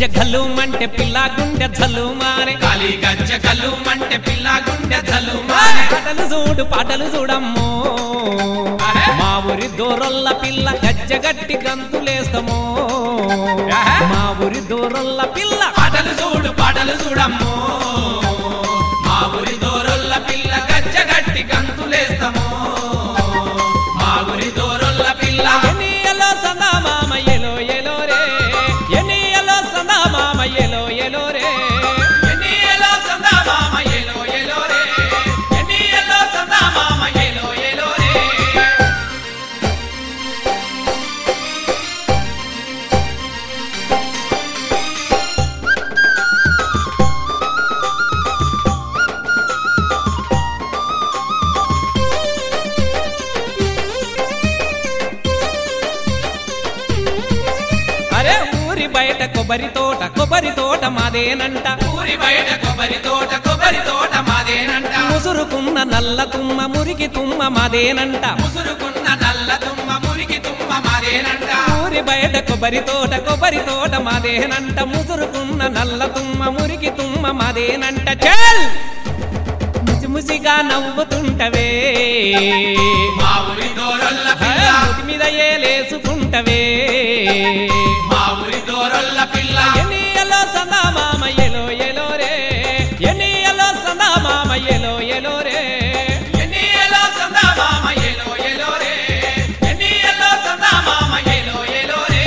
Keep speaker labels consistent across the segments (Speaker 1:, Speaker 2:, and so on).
Speaker 1: గజ్జె గల్లుమంటే పిల్ల గుండె జల్లుమానే
Speaker 2: కాలి గజ్జ కల్లు మంటే పిల్ల గుండె జల్లు
Speaker 1: పాటలు చూడు పాటలు చూడమ్మో
Speaker 2: అరే.
Speaker 1: మా ఊరి దూరొల్ల పిల్ల గజ్జె గట్టి గంతులేస్తామో
Speaker 2: ఆహా.
Speaker 1: మా ఊరి దూరొల్ల పిల్ల
Speaker 2: పాటలు చూడు పాటలు చూడమ్మో మా ఊరి దోరొల్ల పిల్ల గజ్జ గట్టి గంతులేస్తాము మా ఊరి దోరొల్ల పిల్ల
Speaker 1: ఎనియలో సందా మామ ఎలో ఎలో రే ఎనియలో సందా మామ ఎలో ఎలో రే
Speaker 2: ఎన్నియలో సందా మామ ఎలో ఎలో రే ఎన్నియలో సందా మామ ఎలో ఎలో రే
Speaker 1: అరే ఊరి బయట కొబ్బరి తోట కొబ్బరి తోట మాదేనంట
Speaker 2: ఊరి బయట కొబ్బరి తోట కొబ్బరి తోట మాదేనంట
Speaker 1: ముసురుకున్న నల్ల తుమ్మ మురికి తుమ్మ మాదేనంట
Speaker 2: ముసురుకున్న నల్ల తుమ్మ మురికి తుమ్మ మాదేనంట
Speaker 1: ఊరి బయట కొబ్బరి తోట కొబ్బరి తోట మాదేనంట ముసురుకున్న నల్ల తుమ్మ మురికి తుమ్మ మాదేనంట చల్ ముసి ముసిగా నవ్వుతుంటవే
Speaker 2: మా ఊరి దోరొల్ల
Speaker 1: ఆ,
Speaker 2: పిల్ల
Speaker 1: ముసి మీద ఏలేసుకుంటవే
Speaker 2: మా ఊరి దోరొల్ల పిల్ల
Speaker 1: ఎనియలో సందా మామ ఎలో ఎలో రే ఎనియలో సందా మామ ఎలో ఎలో రే
Speaker 2: ఎన్నియలో సందా మామ ఎలో ఎలో రే ఎన్నియలో సందా మామ ఎలో ఎలో రే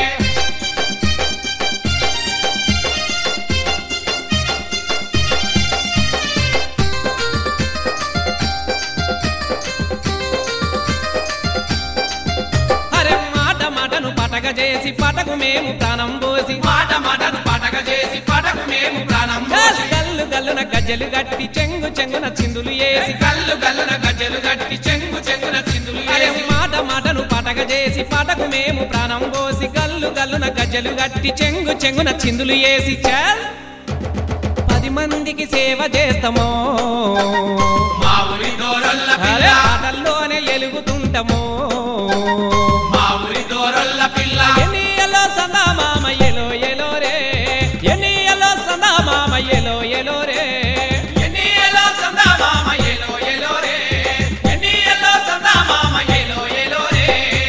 Speaker 1: అరే మాట మాటను పటక చేసి పటకు మేము ప్రాణం పోసి
Speaker 2: మాట మాటను పటక చేసి పటకు మేము ప్రాణం పోసి
Speaker 1: గల్లు గల్లున గజ్జలు గట్టి చెంగు చెంగున చిందులు వేసి
Speaker 2: కల్లు కల్లున గజ్జలు గట్టి చెంగు చెంగున చిందులు
Speaker 1: అరే
Speaker 2: వేసి
Speaker 1: మాట మాటను పటక చేసి పటకు మేము ప్రాణం పోసి గల్లు గల్లున గజ్జలు గట్టి చెంగు చెంగున చిందులు వేసి చల్ పది మందికి సేవ చేస్తామో
Speaker 2: మా ఊరి దోరొల్ల
Speaker 1: అరే
Speaker 2: పిల్ల
Speaker 1: ఆటల్లోనే ఎలుగుతుంటామో
Speaker 2: మా ఊరి దోరొల్ల పిల్ల
Speaker 1: ఎనియలో సందా మామ ఎలో ఎలో రే ఎనియలో సందా మామ ఎలో ఎలో రే
Speaker 2: ఎన్నియలో సందా మామ ఎలో ఎలో రే ఎన్నియలో సందా మామ ఎలో ఎలో రే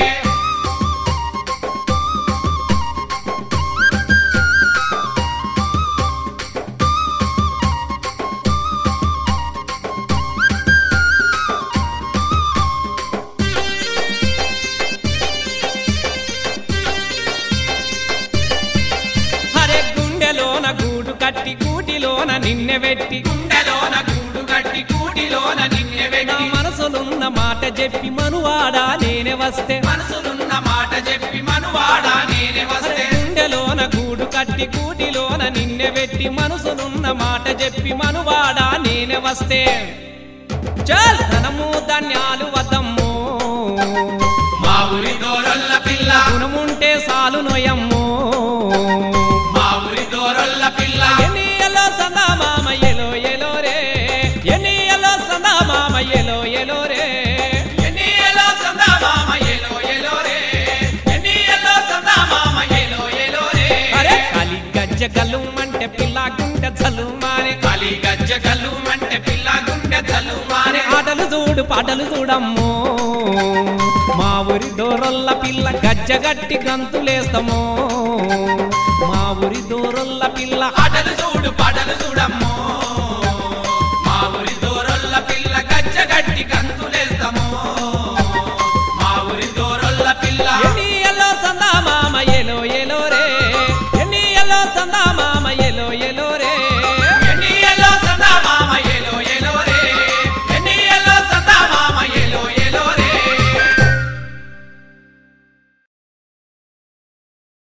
Speaker 1: అరే గుండెలోన గూడు కట్టి గూటిలోన నిన్నె పెట్టి
Speaker 2: గుండెలోన గూడు గట్టి కూటిలోన నిన్నె
Speaker 1: నా
Speaker 2: వెట్టి
Speaker 1: మనసులున్న మాట చెప్పి మనువాడా నేనే వస్తే
Speaker 2: మనసులున్న మాట చెప్పి మనువాడా నేనే
Speaker 1: అరే
Speaker 2: వస్తే
Speaker 1: గుండెలోన గూడు కట్టి గూటిలోన నిన్నె పెట్టి మనసులున్న మాట చెప్పి మనువాడా నేనే వస్తే చల్ ధనము ధాన్యాలు వద్దమ్మో
Speaker 2: మా ఊరి దోరొల్ల పిల్ల
Speaker 1: గుణముంటే సాలు నొయమ్మో
Speaker 2: మా ఊరి దోరొల్ల పిల్ల
Speaker 1: ఎనియలో సందా మామ ఎలో ఎలో రే ఎనియలో సందా మామ ఎలో ఎలో రే
Speaker 2: ఎన్నియలో సందా మామ ఎలో ఎలో రే ఎన్నియలో సందా మామ ఎలో ఎలో రే
Speaker 1: అరే కాలి గజ్జ గల్లుమంటే పిల్ల గుండె జల్లుమానే
Speaker 2: కాలి గజ్జ కల్లు మంటే పిల్ల గుండె జల్లు మానే
Speaker 1: ఆటలు చూడు పాటలు చూడమ్మో మా ఊరి దూరల్ల పిల్ల గజ్జ గట్టి గంతులేస్తామో